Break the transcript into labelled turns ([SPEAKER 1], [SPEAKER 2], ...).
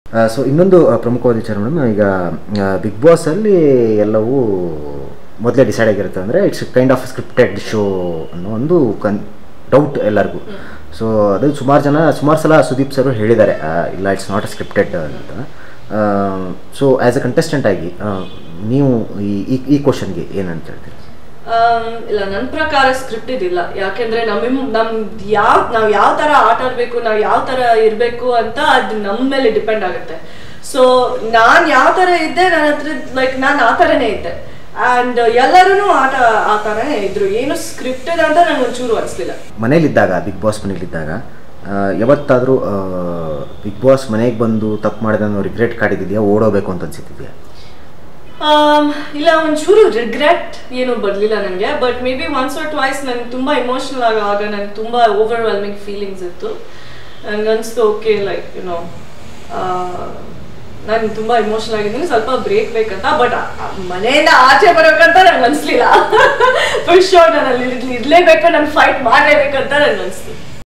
[SPEAKER 1] so ಇನ್ನೊಂದು ಆ, ಪ್ರಮುಖವಾದ ವಿಚಾರ ಮೇಡಮ್ ಈಗ ಬಿಗ್ ಬಾಸಲ್ಲಿ ಎಲ್ಲವೂ ಮೊದಲೇ ಡಿಸೈಡ್ ಆಗಿರುತ್ತೆ ಅಂದರೆ it's kind of scripted show ಅನ್ನೋ ಒಂದು ಕನ್ ಡೌಟ್ ಎಲ್ಲರಿಗೂ ಸೊ ಅದು ಸುಮಾರು ಜನ ಸುಮಾರು ಸಲ ಸುದೀಪ್ ಸರ್ ಹೇಳಿದ್ದಾರೆ ಆ, ಇಲ್ಲ ಇಟ್ಸ್ ನಾಟ್ ಅ ಸ್ಕ್ರಿಪ್ಟೆಡ್ ಅಂತ ಸೊ ಆ್ಯಸ್ ಅ ಕಂಟೆಸ್ಟೆಂಟ್ ಆಗಿ ಆ, ನೀವು ಈ ಈ- ಈ ಕ್ವಶನ್ಗೆ ಏನಂತ ಹೇಳ್ತೀರಿ
[SPEAKER 2] ಆಮ್, ಇಲ್ಲ ನನ್ನ ಪ್ರಕಾರ ಸ್ಕ್ರಿಪ್ಟ್ ಇದಿಲ್ಲ ಯಾಕೆಂದ್ರೆ ನಮ್ ನಮ್ ಯಾವ ನಾವ್ ಯಾವ ತರ ಆಟ ಆಡ್ಬೇಕು ನಾವ್ ಯಾವ ತರ ಇರ್ಬೇಕು ಅಂತ ಅದು ನಮ್ಮ ಮೇಲೆ ಡಿಪೆಂಡ್ ಆಗುತ್ತೆ ಸೊ ನಾನ್ ಯಾವ ತರ ಇದ್ದೆ ನನ್ನ ಹತ್ರ ಲೈಕ್ ನಾನ್ ಆ ತರನೇ ಇದ್ದೆ ಅಂಡ್ ಎಲ್ಲರೂ ಆಟ ಆ ತರನೇ ಇದ್ರು ಏನು ಸ್ಕ್ರಿಪ್ಟೆಡ್ ಅಂತ ನಂಗೆ ಒಂಚೂರು ಅನ್ಸ್ಲಿಲ್ಲ
[SPEAKER 1] ಮನೇಲಿದ್ದಾಗ ಬಿಗ್ ಬಾಸ್ ಮನೇಲಿದ್ದಾಗ ಆ, ಯಾವತ್ತಾದರೂ ಬಿಗ್ ಬಾಸ್ ಮನೆಗೆ ಬಂದು ತಪ್ಪು ಮಾಡಿದ ರಿಗ್ರೆಟ್ ಕಾಡಿದೆಯಾ ಓಡೋಬೇಕು ಅಂತ ಅನ್ಸಿದ್ಯಾ
[SPEAKER 2] ಆಮ್, ಇಲ್ಲ ಒಂಚೂರು ರಿಗ್ರೆಟ್ ಏನು ಬರ್ಲಿಲ್ಲ ನನಗೆ but maybe once or twice ನಂಗೆ ತುಂಬಾ ಇಮೋಷನಲ್ ಆಗ ಆಗ ನಂಗೆ ತುಂಬಾ ಓವರ್ವೆಲ್ಮಿಂಗ್ ಫೀಲಿಂಗ್ಸ್ ಇತ್ತು ನಂಗೆ ಅನ್ಸ್ತು ಓಕೆ ಲೈಕ್ ಯುನೋ ನಾನು ತುಂಬಾ ಇಮೋಷನಲ್ ಆಗಿದ್ದೀನಿ ಸ್ವಲ್ಪ ಬ್ರೇಕ್ ಬೇಕಂತ ಬಟ್ ಮನೆಯಿಂದ ಆಚೆ ಬರೋಕಂತ ನಂಗೆ ಅನ್ಸ್ಲಿಲ್ಲ ಫಸ್ಟ್ ಶೋರ್ ನಾನು ಅಲ್ಲಿ ಇರ್ಲೇಬೇಕು ನಾನು ಫೈಟ್ ಮಾಡಲೇಬೇಕಂತ ನಂಗೆ ಅನ್ಸ್ತು